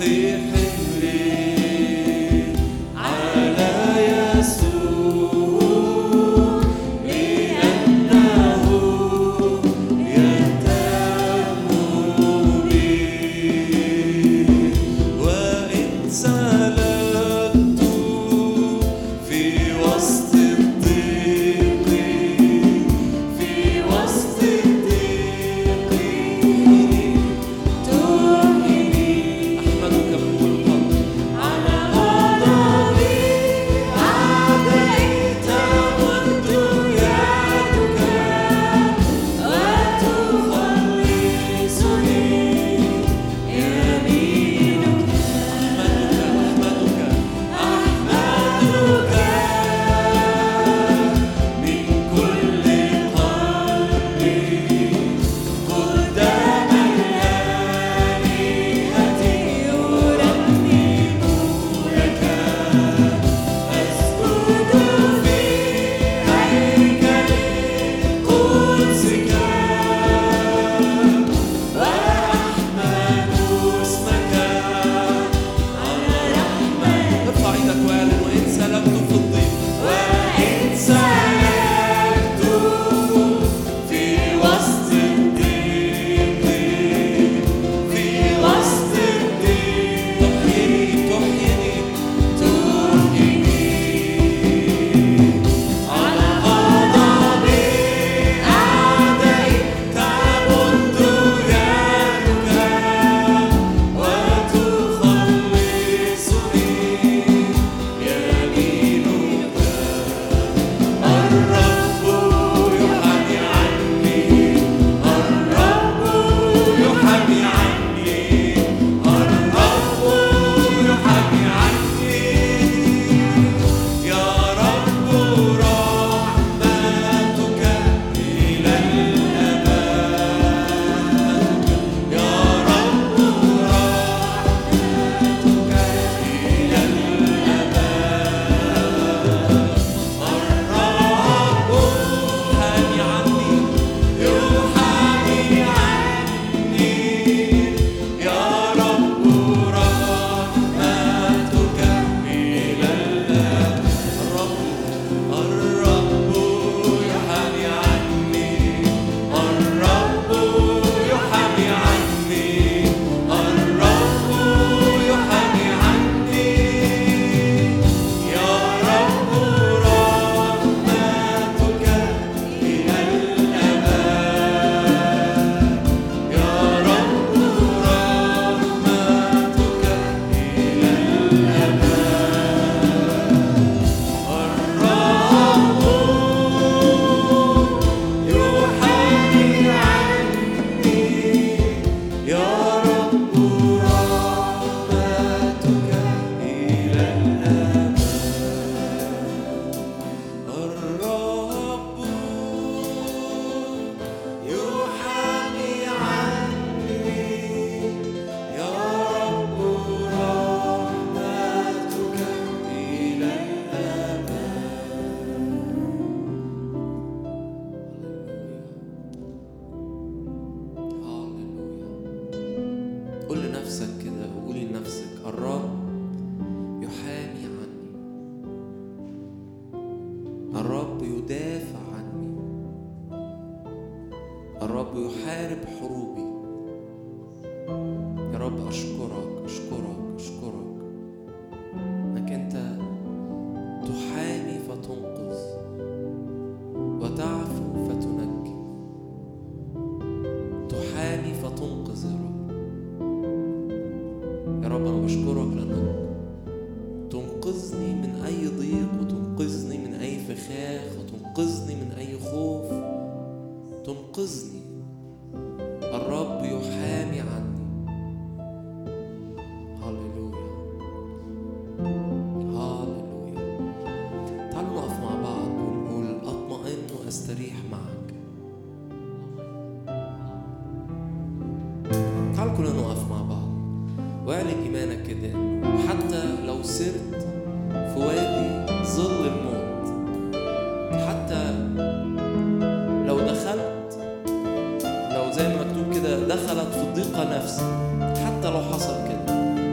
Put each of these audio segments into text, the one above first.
زي ما مكتوب كده دخلت في الضيقة نفسي حتى لو حصل كده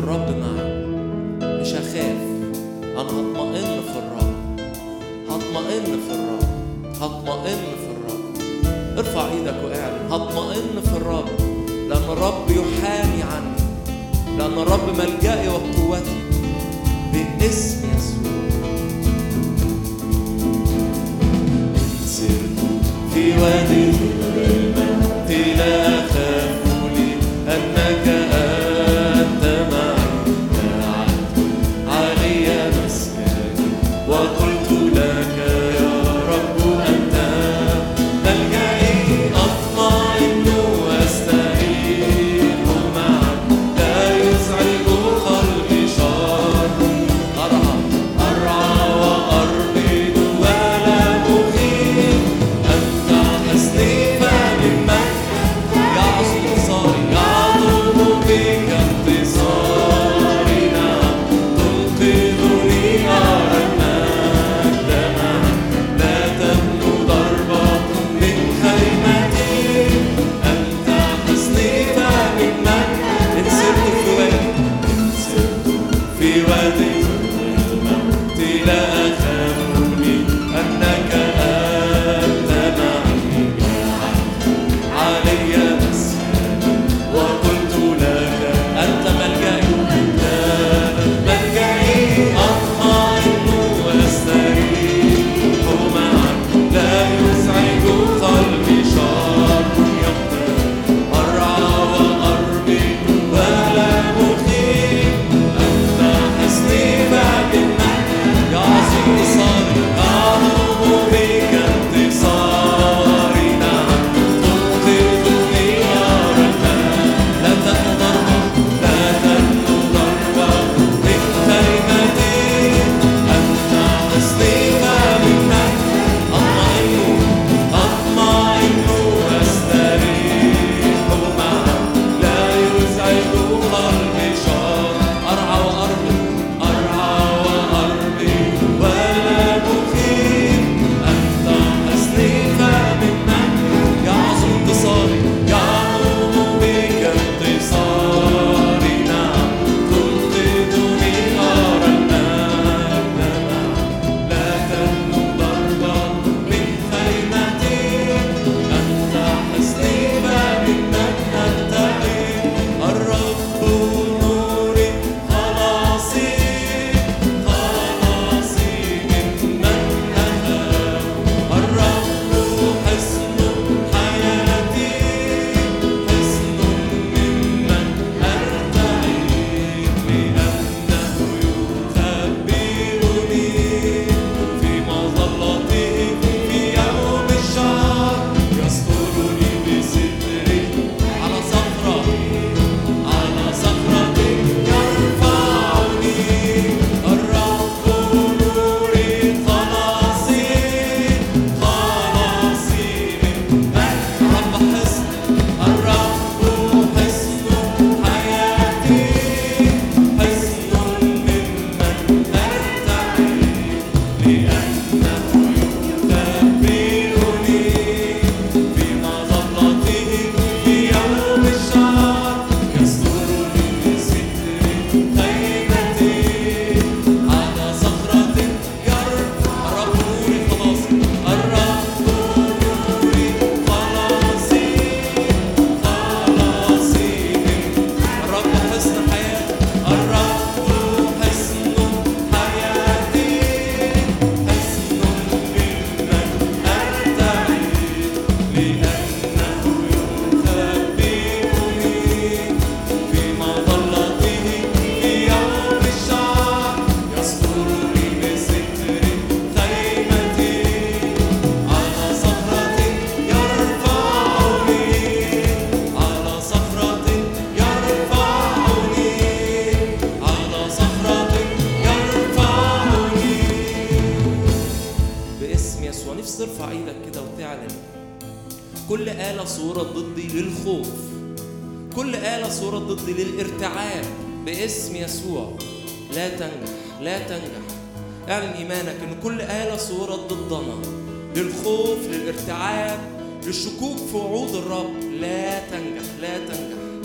الرب معي مش هخاف أنا هطمئن في الرب هطمئن في الرب هطمئن في الرب ارفع ايدك واعلن هطمئن في الرب لأن الرب يحامي عني لأن الرب ملجأي وقوتي باسم يسوع سرت في وادي الموت لا أخاف لأنك أنت معي جعلت علي مسكني وقلت لك يا رب أنت ملجئي أطمئن وأستريح معك لا يزعج قلبي شر أرعى أرعى وأربد ولا مخيف أنت حصني فممن يعظم انتصاري يعظم بك انتصاري نعم تنقذني أرى المجد معك لا تبدو ضربة من خيمتي أنت حصني فممن إن سرت في وادي إن سرت في وادي الموت لا أخاف أنك أنت معي علي مسكني وقلت لك أنت ملجئي أنت ملجئي أطمئن وأستريح معك لا يزعج قلبي شر يمتد أرعى وأربي ولا مخيف أنت حصني فبمن يعظم انتصاري يعظم بك انتصاري نعم تنقذني أرى لا تنو ضربة لا تنو ضربة من كلمتي أنت حصني فبمن أطمئن أطمئن وأستريح معك لا يزعج قلبي شر أرعى وأربي أرعى وأربي ولا مخيف أنت حصني فممن يعظم انتصاري يعظم بك انتصاري نعم تنقذني أرى المجد معك لا تنو ضربة من خيمتي أنت حصني فممن أنتهي الرب نوري خلاصي خلاصي ممن أخاف الرب حصن حياتي حصن ممن أرتعي لأنه يخبرني في مظلته في يوم الشهر يسترني بستره على صخرة على صخرة يرفعني الرب نوري خلاصي خلاصي من رب حصن الرب حصن حياتي حصن ممن أرتعي لأنه يخبرني في مظلته في يوم الشهر يسترني بستر خيمتي على صخرة يرفع الرب نوري خلاصي الرب نوري خلاصي خلاصي الرب حصن حياتي الرب حصن حياتي حصن ممن أرتعي لأنه يخبرني في مظلته في يوم الشهر يسترني بستر خيمتي على صخرة يرفعني على صخرة يرفعني على صخرة يرفعني باسم يسوع نفسي ترفع ايدك كده وتعلن كل آلة صورة ضدي للخوف كل آلة صورة ضدي للارتعاب باسم يسوع لا تنجح لا تنجح اعلن إيمانك إن كل آلة صورة ضدنا للخوف للارتعاب للشكوك في وعود الرب لا تنجح لا تنجح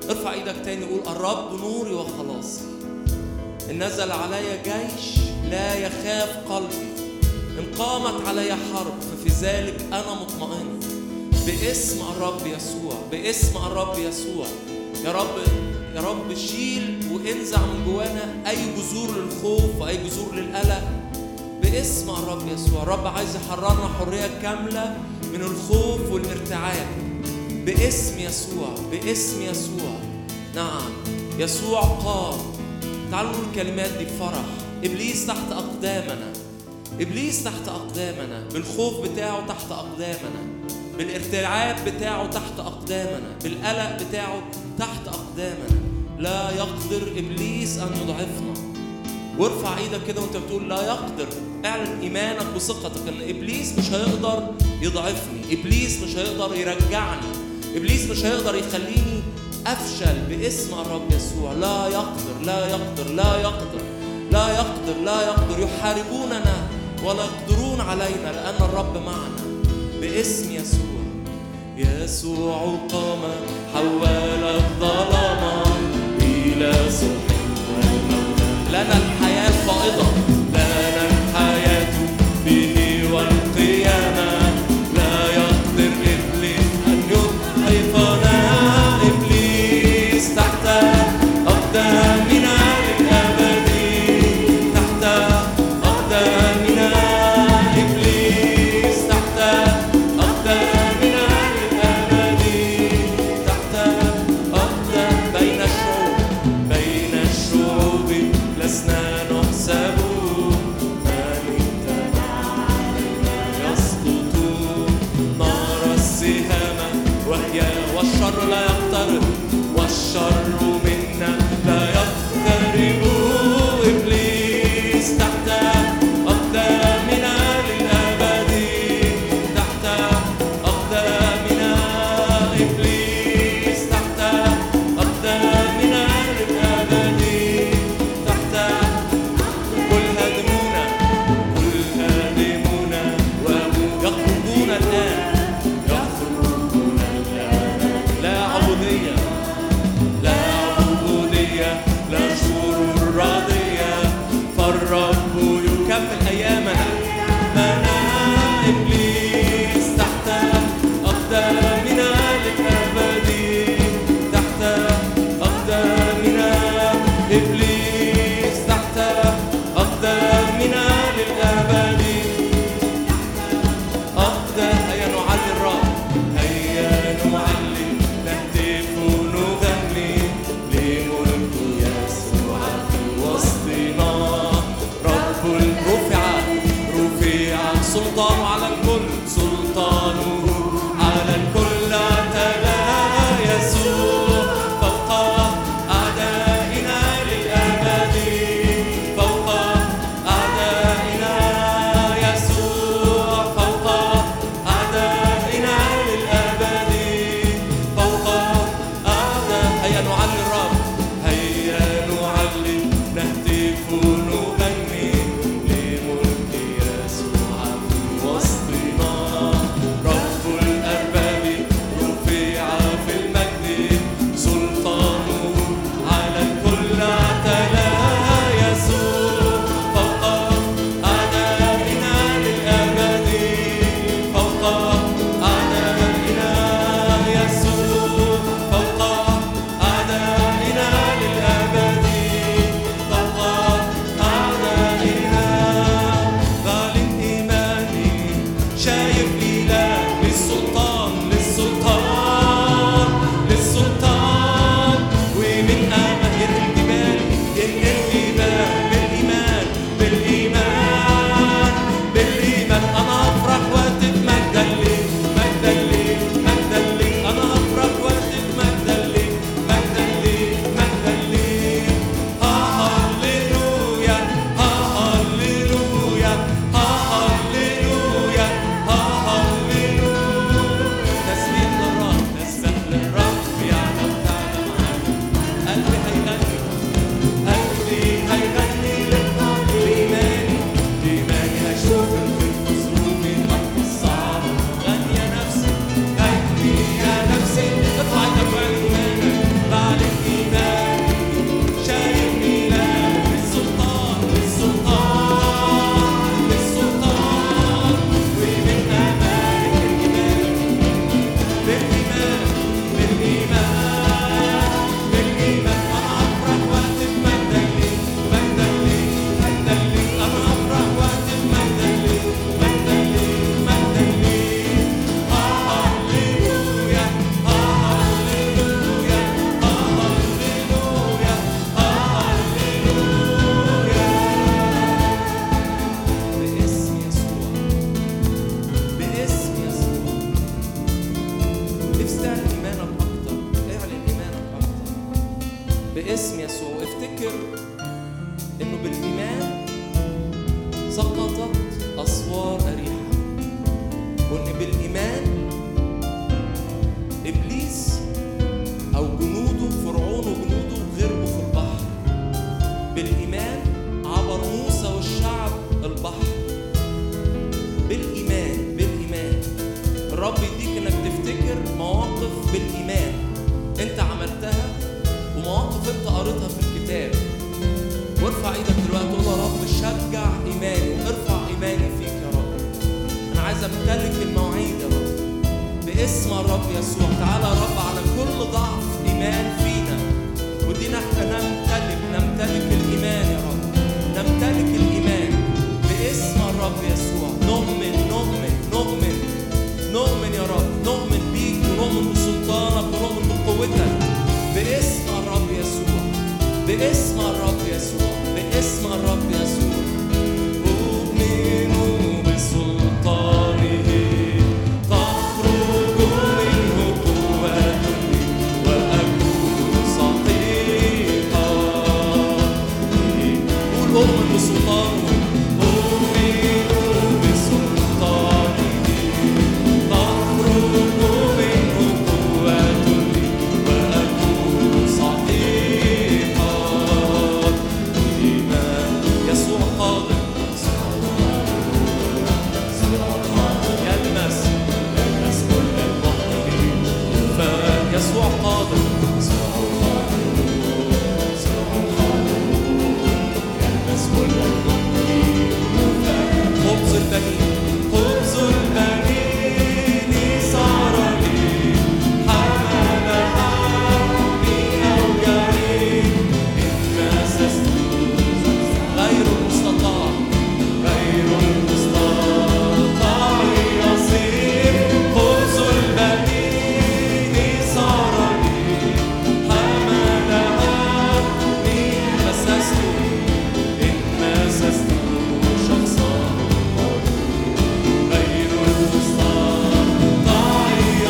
ارفع ايدك تاني قول الرب نوري وخلاصي إن نزل علي جيش لا يخاف قلبي إن قامت علي حرب ففي ذلك أنا مطمئن باسم الرب يسوع باسم الرب يسوع يا رب يا رب شيل وانزع من جوانا أي جذور للخوف وأي جذور للقلق باسم الرب يسوع الرب عايز يحررنا حرية كاملة من الخوف والارتعاب باسم يسوع باسم يسوع نعم يسوع قام تعالوا نقول الكلمات دي بفرح ابليس تحت اقدامنا ابليس تحت اقدامنا بالخوف بتاعه تحت اقدامنا بالارتعاب بتاعه تحت اقدامنا بالقلق بتاعه تحت اقدامنا لا يقدر ابليس ان يضعفنا وارفع ايدك كده وانت بتقول لا يقدر اعلن ايمانك وثقتك ان ابليس مش هيقدر يضعفني ابليس مش هيقدر يرجعني ابليس مش هيقدر يخليني افشل باسم الرب يسوع لا يقدر لا يقدر لا يقدر لا يقدر لا يقدر يحاربوننا ولا يقدرون علينا لان الرب معنا باسم يسوع يسوع قام حول الظلام الى صبح لنا الحياة الفائضة لنا الحياة به والقيامة لا يقدر إبليس أن يضعفنا إبليس تحت أقدامنا للأبد تحت أقدامنا إبليس تحت أقدامنا للأبد تحت أقدام بين الشعوب بين الشعوب لسنا نحسب من اتبعنا يسقط نار السهام وهي والشر لا يقترب والشر منا لا يقترب إبليس تحت أقدامنا للأبد تحت أقدامنا إبليس تحت أقدامنا للأبد تحت قل هدمونا قل هدمونا يخرجون الآن يخرجون الآن لا عبودية لا عبودية لا شرور راضية فالرب يكمل أيامنا منا إبليس تحت أقدامنا للأبد تحت أقدامنا إبليس تحت أقدامنا للأبد أقدم هيا نعلي الرب هيا نعلي نهتف ونغني لملك يسوع في وسطنا رب رفع رفع سلطانه على الكل سلطانه على الكل اعتلى يسوع فوق أعدائنا للأبد فوق أعدائنا يسوع فوق أعدائنا للأبد فوق أعداء هيا نعلي الرب هيا نعلي نهتف ونغني لملك يسوع في وسطنا رب الأرباب رفع في المجد سلطانه على الكل اعتلى يسوع فوق أعدائنا للأبد فوق أعدائنا يسوع فوق أعدائنا باسم يسوع افتكر انه بالايمان سقطت اسوار اريحه وان بالايمان ابليس او جنوده فرعون وجنوده غرقوا في البحر بالايمان عبر موسى والشعب البحر بالايمان بالايمان الرب يديك انك تفتكر مواقف بالايمان انت عملتها ومواقف انت قريتها في الكتاب وارفع ايدك دلوقتي وقول يا رب شجع ايماني ارفع ايماني فيك يا رب انا عايز امتلك المواعيد يا رب باسم الرب يسوع تعالى يا رب على كل ضعف ايمان فينا ودينا احنا نمتلك نمتلك الايمان يا رب نمتلك الايمان باسم الرب يسوع نؤمن نؤمن نؤمن نؤمن يا رب نؤمن بيك ونؤمن بسلطانك ونؤمن بقوتك باسم الرب يسوع باسم الرب يسوع باسم الرب يسوع أؤمن بسلطانه تخرج منه قوة وأكون صحيحا قول أؤمن بسلطانه أؤمن بسلطانه تخرج منه قوة وأكون صحيحا إيمان يسوع قادر يلمس يلمس كل المحتاجين فيسوع قادر يلمس كل المحتاجين خبز البنين خبز البنين صار لي حمل عني أوجاعي إن مسست غير المستطاع غير المستطاع يصير خبز البنين صار لي حمل عني مسست إن مسست شخصا غير المستطاع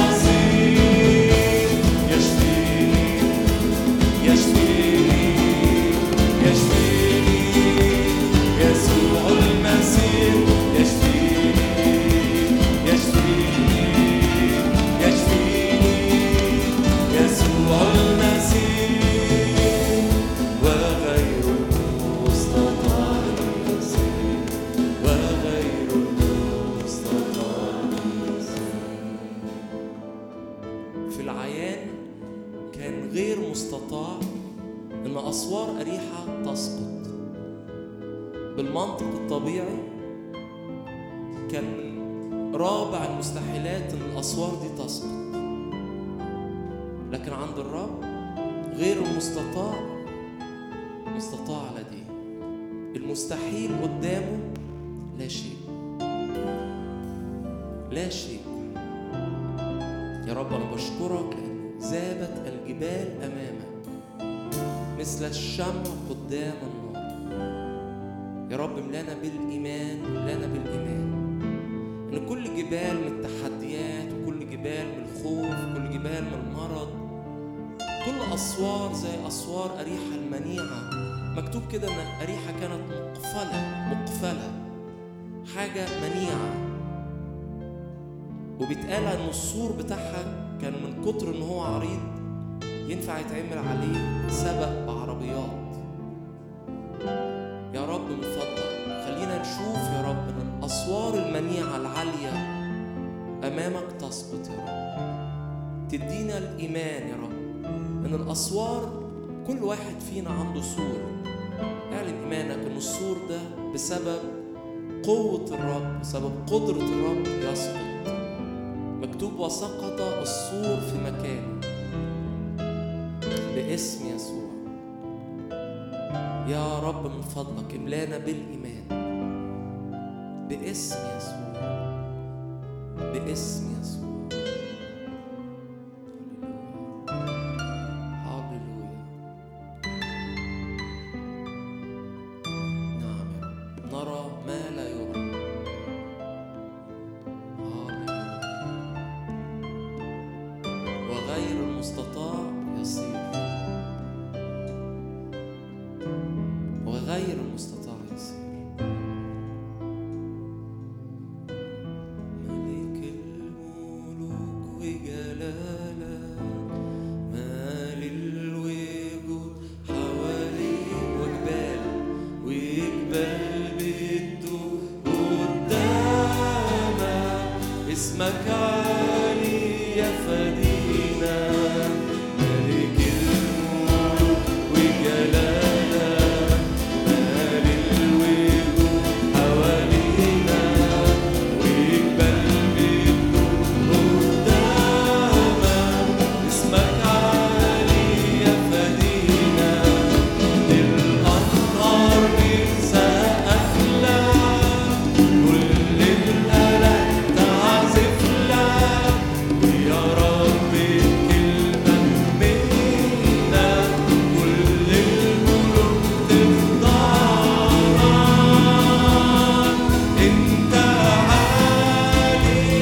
يصير يشفيني يشفيني يشفيني يسوع المسيح يشفيني يشفيني يشفيني يسوع المسيح وغير المستطاع يصير وغير المستطاع في العيان كان غير مستطاع ان اسوار اريحه تسقط بالمنطق الطبيعي كان من رابع المستحيلات ان الاسوار دي تسقط لكن عند الرب غير المستطاع مستطاع على دي المستحيل قدامه لا شيء لا شيء يا رب أنا بشكرك لأن ذابت الجبال أمامك مثل الشمع قدام النار يا رب املانا بالإيمان املانا بالإيمان إن كل جبال من التحديات وكل جبال من الخوف وكل جبال من المرض كل أسوار زي أسوار أريحة المنيعة مكتوب كده إن أريحة كانت مقفلة مقفلة حاجة منيعة وبيتقال ان السور بتاعها كان من كتر ان هو عريض ينفع يتعمل عليه سبق بعربيات يا رب من فضلك خلينا نشوف يا رب ان الاسوار المنيعه العاليه امامك تسقط يا رب تدينا الايمان يا رب ان الاسوار كل واحد فينا عنده سور اعلن ايمانك ان السور ده بسبب قوه الرب بسبب قدره الرب يسقط مكتوب وسقط السور في مكانه باسم يسوع يا رب من فضلك املانا بالايمان باسم يسوع باسم يسوع هللويا نعم يا رب نرى ما لا يرى هللويا وغير المستطاع يصير غير المستطاع يصير ملك الملوك وجلالك مال الوجود حواليك وجبال وجبال بتدور قدامك اسمك عالي يا فدينا ملك الملوك وجلالك مال الوجود حوالينا وجبال بتدور قدامك اسمك عالي يا فدينا الأنهار بتسقف لك كل الآلات تعزف لك ويا رب الكلمة منا كل الملوك تخضع لك أنت عالي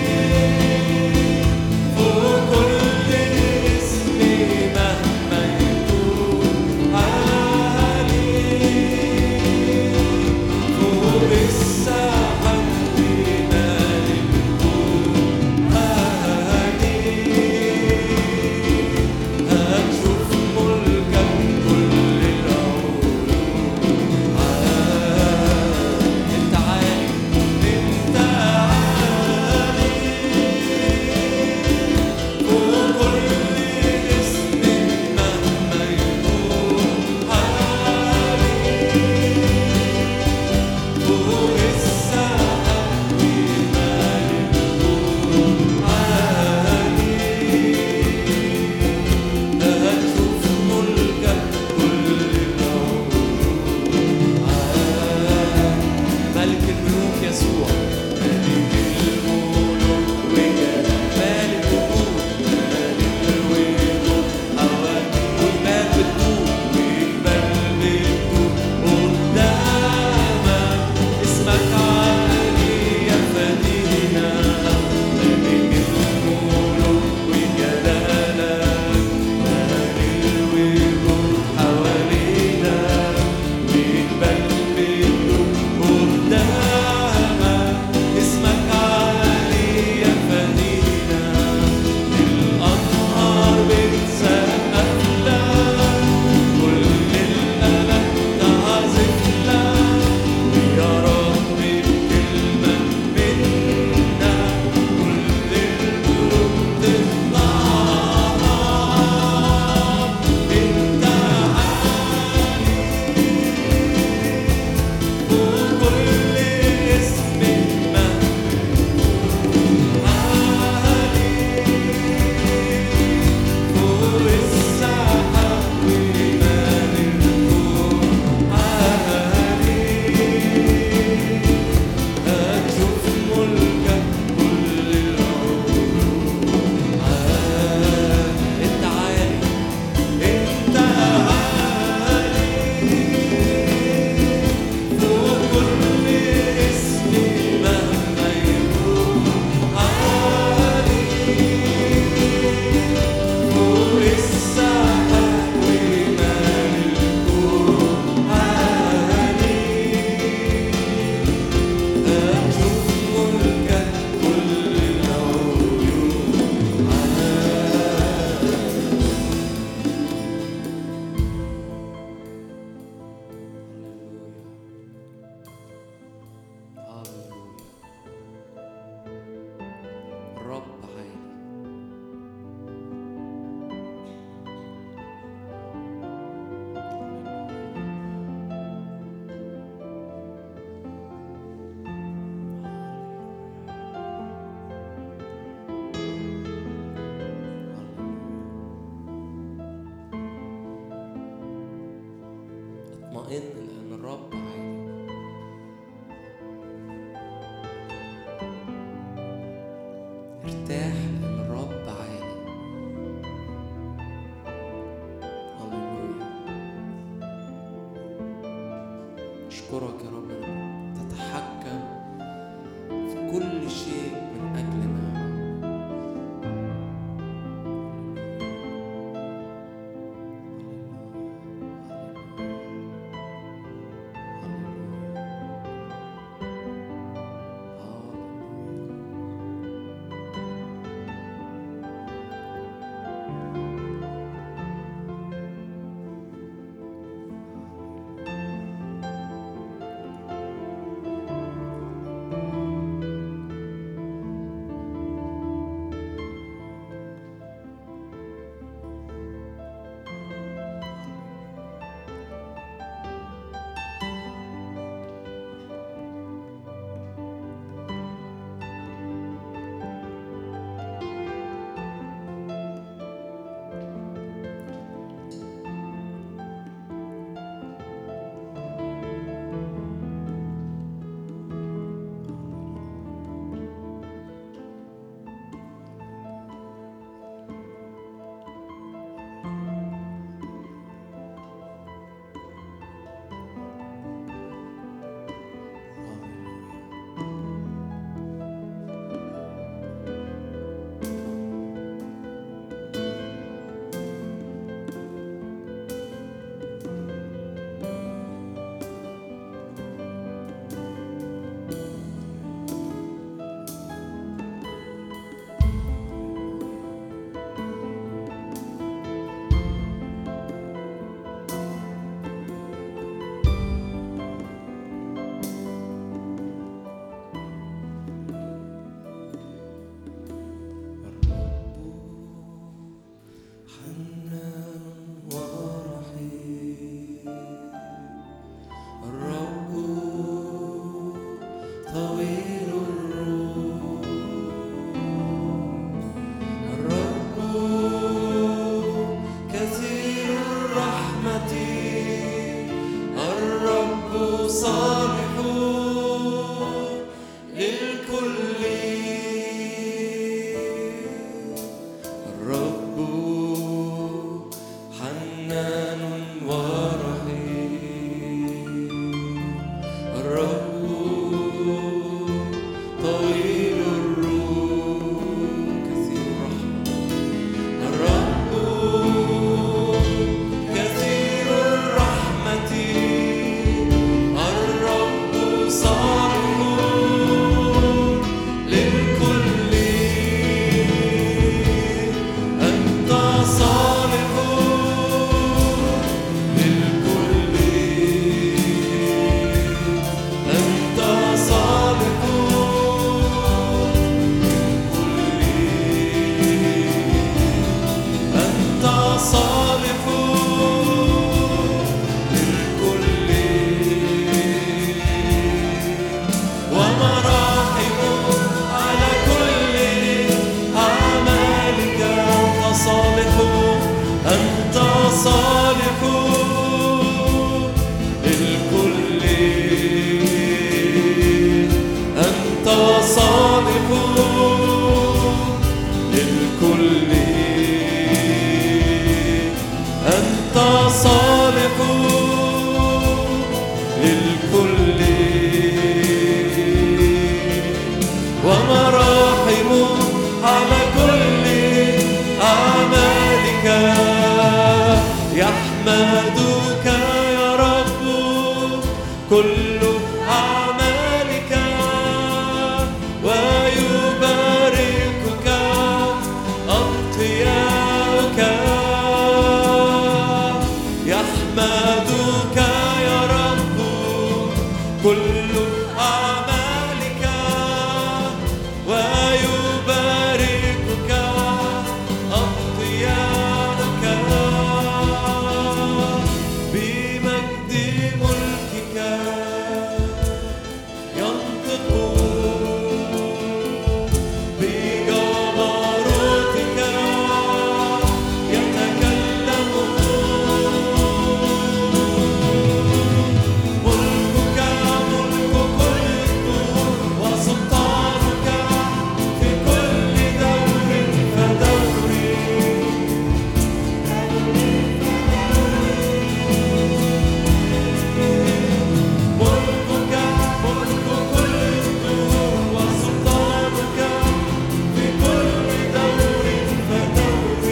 فوق كل اسم مهما يكون عالي فوق السحاب ومال الكون عالي هتشوف ملكك كل العيون عالي انت عالي انت عالي وكل اسم مهما يكون عالي فوق السحاب ومال الكون عالي هتشوف ملكك كل العيون عالي ملك الملوك يسوع ملك الملوك وجلال مالك الوجود مالك الوجود حواليك وجبال بتدور وجبال بتدور قدامك اسمك عالي يا فدينا ملك الملوك وجلالك مال الوجود حوالينا وجبال بتدور قدامك اسمك عالي يا فدينا الأنهار بتسقف لك كل الآلات تعزف لك ويا رب الكلمة منا كل الملوك تخضع لك انت وكل اسم عالي فوق السحاب ومال الكون عالي هتشوف ملكك كل العيون عالي انت عالي انت عالي فوق كل اسم مهما يكون عالي فوق السحاب ومال الكون عالي هتشوف ملكك كل العيون عالي هللويا الرب عالي اطمئن لأن الرب عالي ارتاح لأن الرب عالي هللويا أشكرك يا رب إنك تتحكم في كل شيء من أجلنا يا رب هللويا. هللويا. يحمدك يا رب كل أعمالك ويباركك أتقياؤك يحمدك يا رب كل أعمالك ويباركك أطيارك بمجد ملكك ينطقون بجبروتك يتكلمون ملكك ملك كل الدهور وسلطانك في كل دور فدور ملكك ملك كل الدهور وسلطانك في كل دور فدور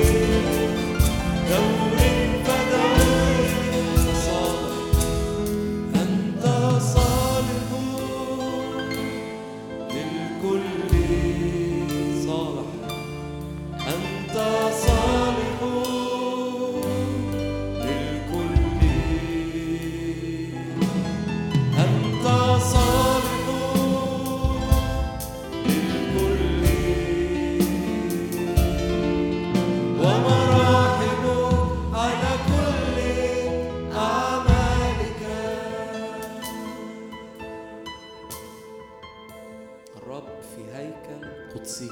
دور فدور صالح أنت صالح للكل صالح أنت صالح للكل أنت صالح للكل ومراحم على كل أعمالك الرب في هيكل قدسه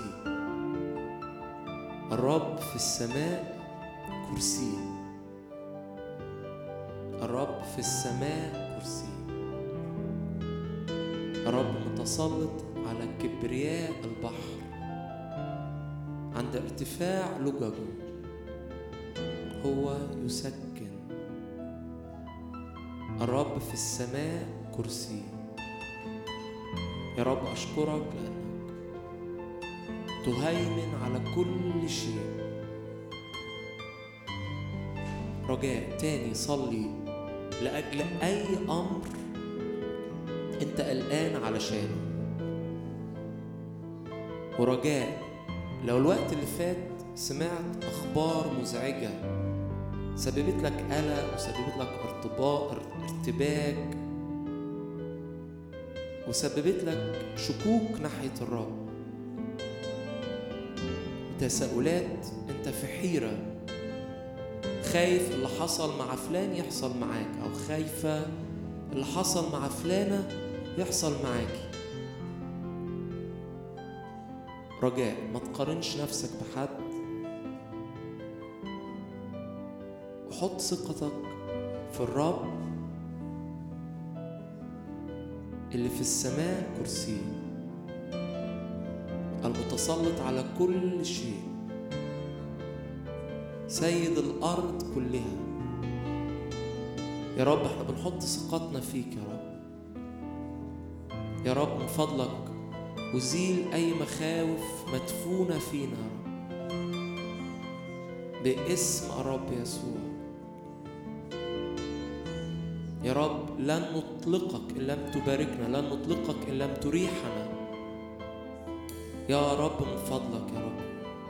الرب في السماء كرسيه الرب في السماء كرسيه الرب متسلط على كبرياء البحر عند ارتفاع لججه هو يسكن الرب في السماء كرسيه يا رب أشكرك لأنك تهيمن على كل شيء رجاء تاني صلي لأجل أي أمر أنت قلقان علشانه ورجاء لو الوقت اللي فات سمعت أخبار مزعجة سببت لك قلق وسببت لك ارتباط ارتباك وسببت لك شكوك ناحية الرب تساؤلات انت في حيرة خايف اللي حصل مع فلان يحصل معاك او خايفة اللي حصل مع فلانة يحصل معاكي رجاء ما تقارنش نفسك بحد وحط ثقتك في الرب اللي في السماء كرسيه المتسلط على كل شيء سيد الارض كلها يا رب احنا بنحط ثقتنا فيك يا رب يا رب من فضلك وزيل اي مخاوف مدفونه فينا يا رب باسم الرب يسوع يا رب لن نطلقك ان لم تباركنا لن نطلقك ان لم تريحنا يا رب من فضلك يا رب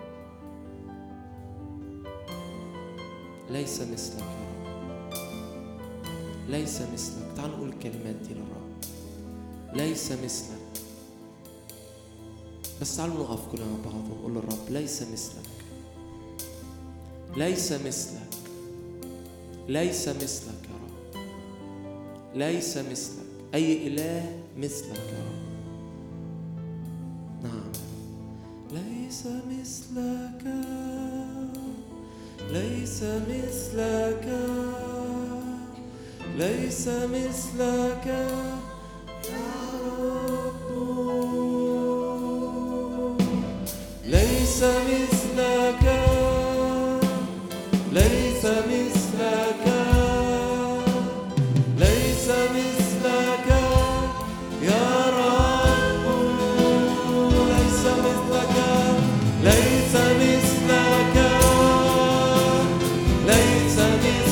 ليس مثلك يا رب ليس مثلك تعال نقول الكلمات دي للرب ليس مثلك بس تعالوا نقف كلنا مع بعض ونقول للرب ليس مثلك ليس مثلك ليس مثلك يا رب ليس مثلك أي إله مثلك يا رب نعم ليس مثلك ليس مثلك ليس مثلك يا رب ليس مثلك ليس مثلك ليس مثلك يا رب ليس مثلك ليس مثلك ليس مثلك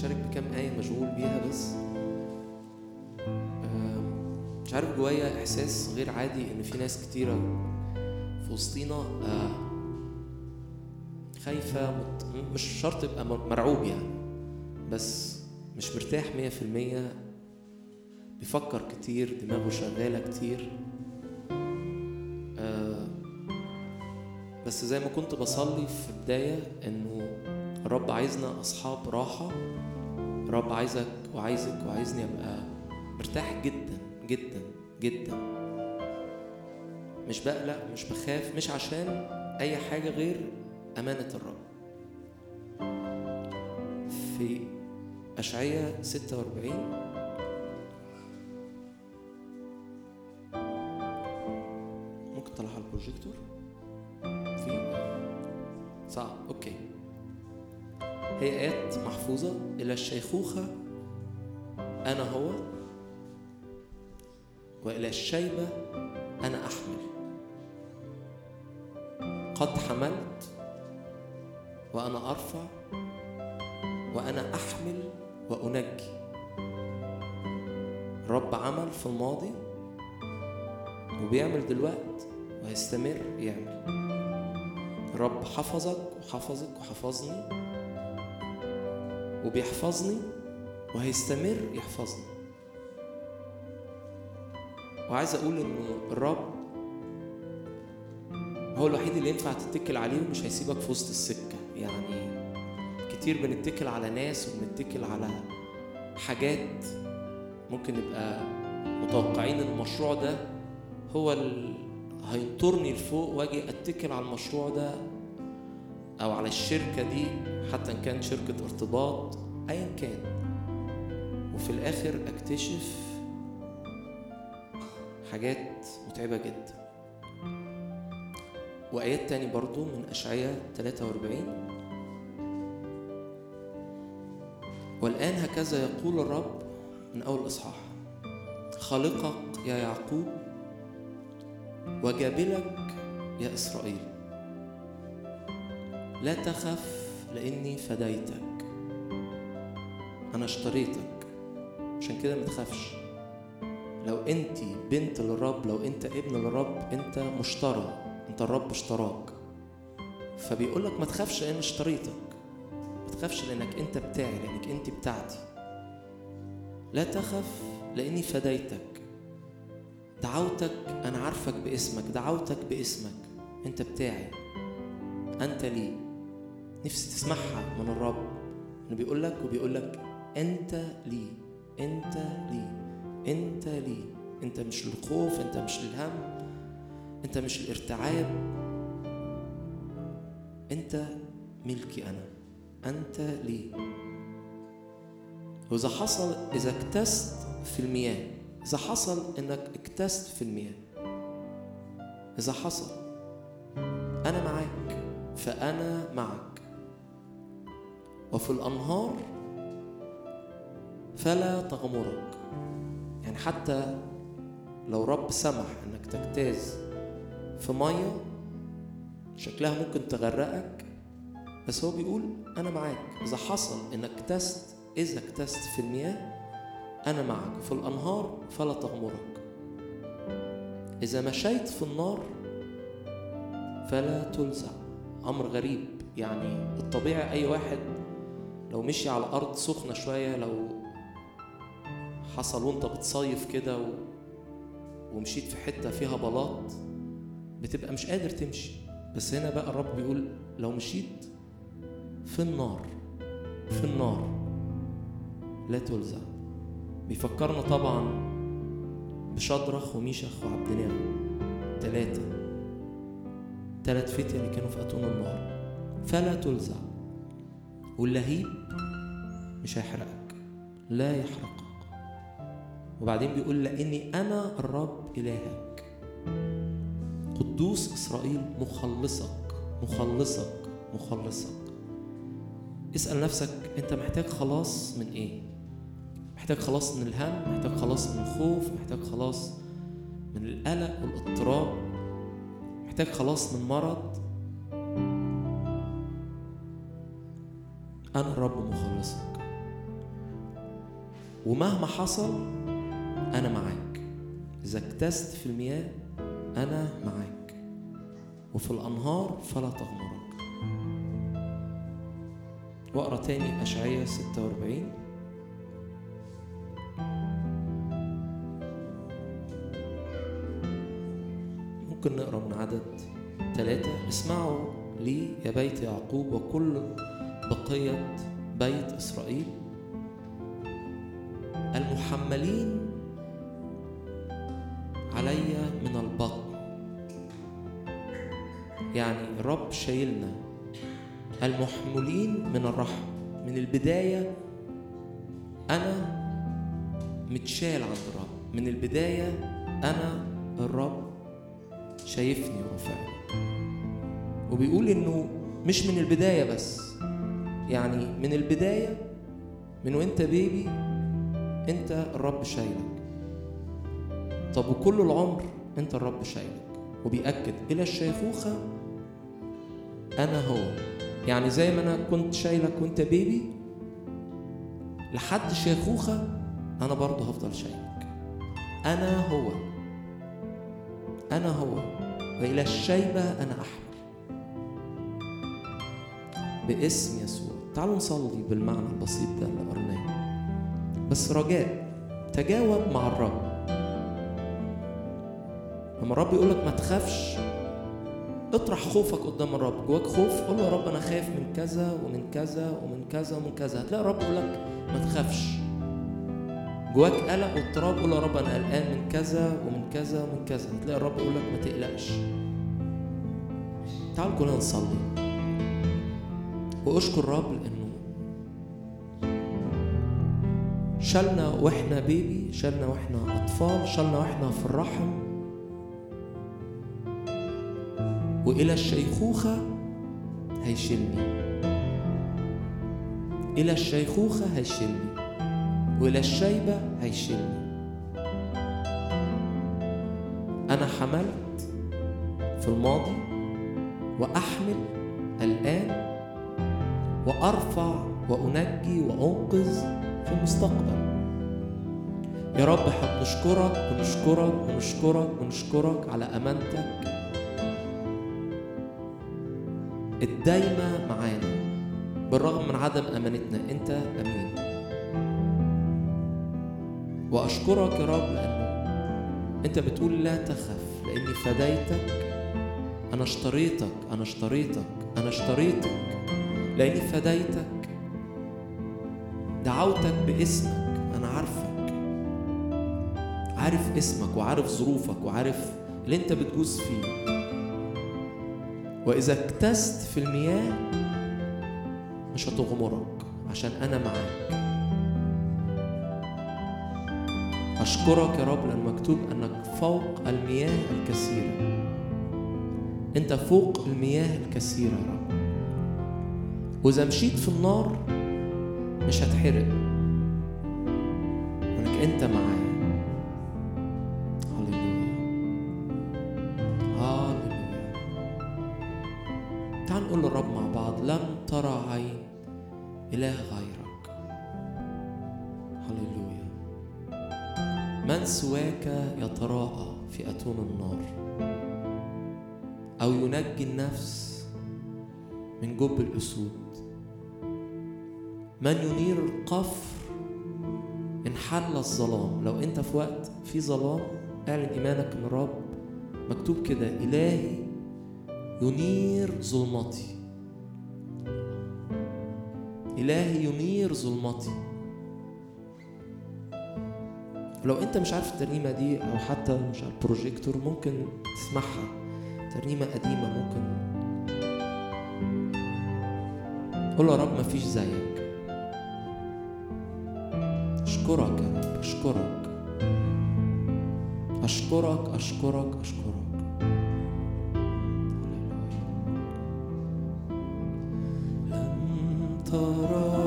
هشارك بكام آية مشغول بيها بس آم، مش عارف جوايا إحساس غير عادي إن في ناس كتيرة في وسطينا آه، خايفة مت... مش شرط يبقى م- مرعوب يعني بس مش مرتاح مية في المية بيفكر كتير دماغه شغالة كتير آه، بس زي ما كنت بصلي في بداية إنه الرب عايزنا أصحاب راحة الرب عايزك وعايزك وعايزني أبقى مرتاح جدا جدا جدا مش بقلق مش بخاف مش عشان أي حاجة غير أمانة الرب في أشعية 46 ممكن تطلع على البروجيكتور في صعب اوكي هي آيات محفوظة إلى الشيخوخة أنا هو وإلى الشيبة أنا أحمل قد حملت وأنا أرفع وأنا أحمل وأنجي الرب عمل في الماضي وبيعمل دلوقت وهيستمر يعمل الرب حفظك وحفظك وحفظني وبيحفظني وهيستمر يحفظني وعايز اقول انه الرب هو الوحيد اللي ينفع تتكل عليه ومش هيسيبك في وسط السكه يعني كتير بنتكل على ناس وبنتكل على حاجات ممكن نبقى متوقعين ان المشروع ده هو ال... هينطرني لفوق واجي اتكل على المشروع ده او على الشركه دي حتى ان كانت شركه ارتباط ايا كان وفي الاخر اكتشف حاجات متعبه جدا وايات تاني برضو من اشعياء 43 والان هكذا يقول الرب من اول اصحاح خالقك يا يعقوب وجابلك يا إسرائيل لا تخف لأني فديتك أنا اشتريتك عشان كده ما تخافش لو أنت بنت للرب لو أنت ابن للرب أنت مشترى أنت الرب اشتراك فبيقول لك ما تخافش لأن اشتريتك ما تخافش لأنك أنت بتاعي لأنك أنت بتاعتي لا تخف لأني فديتك دعوتك أنا عارفك باسمك دعوتك باسمك أنت بتاعي أنت لي نفسي تسمعها من الرب إنه بيقول لك وبيقول لك أنت لي أنت لي أنت لي أنت مش للخوف أنت مش للهم أنت مش الارتعاب أنت ملكي أنا أنت لي وإذا حصل إذا اكتست في المياه إذا حصل إنك اكتست في المياه إذا حصل أنا معاك فأنا معك وفي الأنهار فلا تغمرك يعني حتى لو رب سمح إنك تجتاز في مية شكلها ممكن تغرقك بس هو بيقول أنا معاك إذا حصل إنك اكتست إذا اكتست في المياه أنا معك في الأنهار فلا تغمرك إذا مشيت في النار فلا تلزع أمر غريب يعني الطبيعي أي واحد لو مشي على أرض سخنة شوية لو حصل وانت بتصيف كده و... ومشيت في حتة فيها بلاط بتبقى مش قادر تمشي بس هنا بقى الرب بيقول لو مشيت في النار في النار لا تلزع بيفكرنا طبعا بشدرخ وميشخ وعبد ناغو ثلاثة ثلاث فتية اللي كانوا في أتون النار فلا تلزع واللهيب مش هيحرقك لا يحرقك وبعدين بيقول لأني أنا الرب إلهك قدوس إسرائيل مخلصك مخلصك مخلصك اسأل نفسك أنت محتاج خلاص من إيه؟ محتاج خلاص من الهم محتاج خلاص من الخوف محتاج خلاص من القلق والاضطراب محتاج خلاص من مرض أنا الرب مخلصك ومهما حصل أنا معاك إذا اكتست في المياه أنا معاك وفي الأنهار فلا تغمرك واقرا تاني أشعية 46 ممكن نقرا من عدد ثلاثة اسمعوا لي يا بيت يعقوب وكل بقية بيت إسرائيل المحملين علي من البطن يعني الرب شايلنا المحمولين من الرحم من البداية أنا متشال عند الرب من البداية أنا الرب شايفني ورافعني وبيقول إنه مش من البداية بس يعني من البداية من وانت بيبي انت الرب شايلك طب وكل العمر انت الرب شايلك وبيأكد إلى الشيخوخة أنا هو يعني زي ما أنا كنت شايلك وأنت بيبي لحد شيخوخة أنا برضه هفضل شايلك أنا هو أنا هو وإلى الشيبة أنا أحمل باسم يسوع تعالوا نصلي بالمعنى البسيط ده اللي قرناه بس رجاء تجاوب مع الرب لما الرب يقول لك ما تخافش اطرح خوفك قدام الرب جواك خوف قول له يا رب انا خايف من كذا ومن كذا ومن كذا ومن كذا هتلاقي الرب يقول لك ما تخافش جواك قلق واضطراب قول له يا رب انا قلقان من كذا ومن كذا ومن كذا هتلاقي الرب يقول لك ما تقلقش تعالوا كلنا نصلي واشكر الرب لانه شالنا واحنا بيبي شالنا واحنا اطفال شالنا واحنا في الرحم والى الشيخوخه هيشيلني الى الشيخوخه هيشيلني والى الشيبه هيشيلني انا حملت في الماضي واحمل الان وارفع وانجي وانقذ في المستقبل يا رب احنا بنشكرك بنشكرك بنشكرك بنشكرك على امانتك الدايمة معانا بالرغم من عدم امانتنا انت امين واشكرك يا رب لانه انت بتقول لا تخف لاني فديتك انا اشتريتك انا اشتريتك انا اشتريتك لاني فديتك دعوتك باسمك انا عارفك عارف اسمك وعارف ظروفك وعارف اللي انت بتجوز فيه واذا اكتست في المياه مش هتغمرك عشان انا معاك اشكرك يا رب لان مكتوب انك فوق المياه الكثيره انت فوق المياه الكثيره يا رب واذا مشيت في النار مش هتحرق ولكن انت معايا هللويا هللويا تعال نقول للرب مع بعض لم ترى عين اله غيرك هللويا من سواك يتراءى في اتون النار او ينجي النفس من جب الاسود من ينير القفر إن حل الظلام لو أنت في وقت في ظلام اعلن إيمانك إن الرب مكتوب كده إلهي ينير ظلمتي إلهي ينير ظلمتي لو أنت مش عارف الترنيمة دي أو حتى مش على البروجيكتور ممكن تسمعها ترنيمة قديمة ممكن قول له يا رب مفيش زيك أشكرك يا رب أشكرك أشكرك أشكرك أشكرك لم ترى